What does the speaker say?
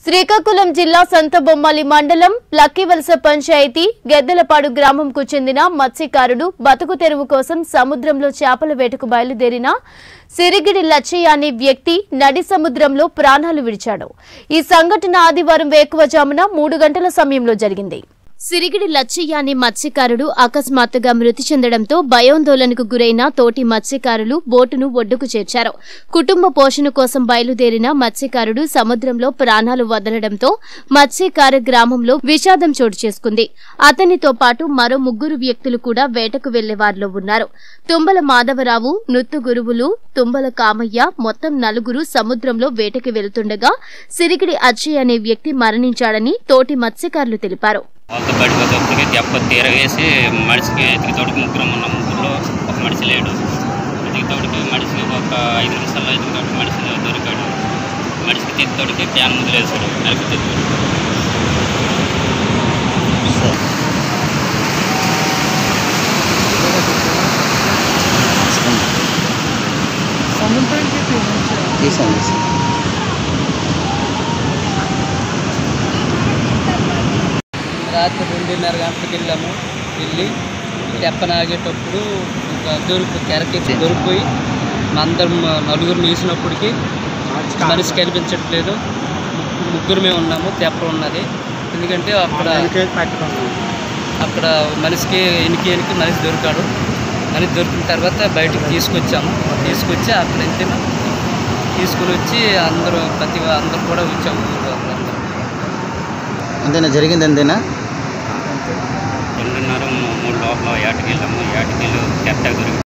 శ్రీకాకుళం జిల్లా సంతబొమ్మాలి మండలం లక్కివలస పంచాయతీ గెద్దలపాడు గ్రామంకు చెందిన మత్స్యకారుడు బతుకు తెరువు కోసం సముద్రంలో చేపల వేటకు బయలుదేరిన సిరిగిడి లచ్చయ్య అనే వ్యక్తి నడి సముద్రంలో ప్రాణాలు విడిచాడు ఈ సంఘటన ఆదివారం వేకువజామున మూడు గంటల సమయంలో జరిగింది సిరిగిడి లచ్చయ్య అనే మత్స్యకారుడు అకస్మాత్తుగా మృతి చెందడంతో భయాందోళనకు గురైన తోటి మత్స్యకారులు బోటును ఒడ్డుకు చేర్చారు కుటుంబ పోషణ కోసం బయలుదేరిన మత్స్యకారుడు సముద్రంలో ప్రాణాలు వదలడంతో మత్స్యకార గ్రామంలో విషాదం చోటు చేసుకుంది అతనితో పాటు మరో ముగ్గురు వ్యక్తులు కూడా వేటకు వెళ్లే వారిలో ఉన్నారు తుంబల మాధవరావు నుత్తు గురువులు తుంబల కామయ్య మొత్తం నలుగురు సముద్రంలో వేటకి వెళ్తుండగా సిరిగిడి అచ్చయ్య అనే వ్యక్తి మరణించాడని తోటి మత్స్యకారులు తెలిపారు వాళ్ళతో బయటకు వచ్చేప్పటికి దెబ్బ తీరవేసి మనిషికి ఎతికితోడికి ముగ్గురం ఉన్న ముగ్గురులో ఒక మనిషి లేడు ఎతికితోడికి మనిషికి ఒక ఐదు నిమిషాల్లో ఎతికితోడికి మనిషి దొరికాడు మనిషికి తెత్తోడికి క్యాన్ ముదిలేసాడు నలిపి తెత్తోడు తీసాను తీసాను రాత్రి రెండున్నర గంటలకు వెళ్ళాము వెళ్ళి తెప్పన ఆగేటప్పుడు ఇంకా దొరికి తెరకి దొరికిపోయి మా అందరం నలుగురు వేసినప్పటికీ మనిషి కనిపించట్లేదు ముగ్గురు- ముగ్గురు మేము ఉన్నాము తెప్ప ఉన్నది ఎందుకంటే అక్కడ అక్కడ మనిషికి ఎనికి ఎనికి మనిషి దొరికాడు మనిషి దొరికిన తర్వాత బయటికి తీసుకొచ్చాము తీసుకొచ్చి అక్కడ అయితే తీసుకుని వచ్చి అందరూ ప్రతి అందరూ కూడా వచ్చాము ఊళ్ళో అందరూ అంతేనా జరిగింది అంతేనా రెండున్నర మూడు లోపల ఏటకి వెళ్ళాము ఏటకి వెళ్ళి చెత్త దొరికి